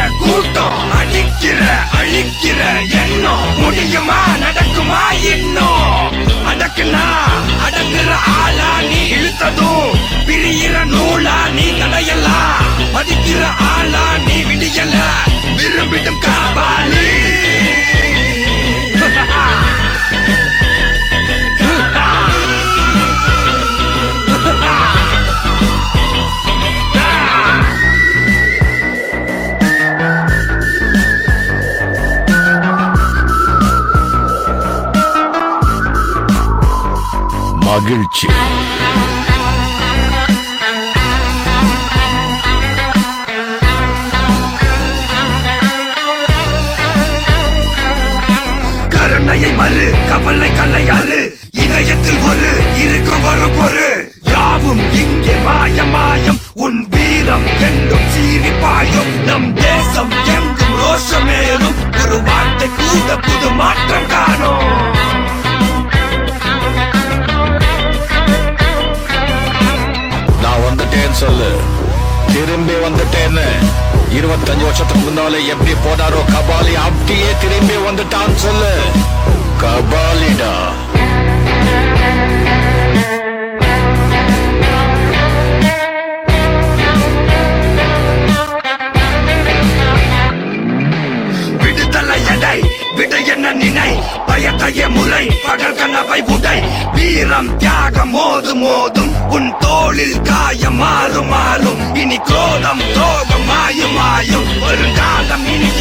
கூட்டம் அடிக்கிற அழிக்கிற எண்ணம் முடியுமா நடக்குமா இன்னும் அடக்குனா அடங்குற ஆளா நீ இழுத்ததும் பிரியிற நூலா நீ கடையலாம் மதிக்கிற ஆளா நீ விடியல விரும்பிடும் காபாலி மகிழ்ச்சி கருணையை மறு கவலை கல்லையாறு இதயத்தில் ஒரு இருக்கும் ஒரு பொரு யாவும் இங்கே மாயம் மாயம் உன் வீரம் எங்கும் சீறி பாயும் நம் தேசம் எங்கும் ரோஷமேறும் ஒரு வார்த்தை கூட புது மாற்றம் காணும் நான் வந்துட்டேன்னு சொல்லு திரும்பி வந்துட்டேன்னு இருபத்தஞ்சு வருஷத்துக்கு முன்னால எப்படி போனாரோ கபாலி அப்படியே திரும்பி வந்துட்டான்னு சொல்லு கபாலிடா விடுதலை எடை விட என்ன நினை பயத்தைய முறை பகல் கனவை உடை வீரம் தியாகம் மோது மோதும் உன் தோளில் காயம் மாறும் மாறும் இனி கோலம் துரோகம் மாயும் மாயும் ஒரு காலம் இனிய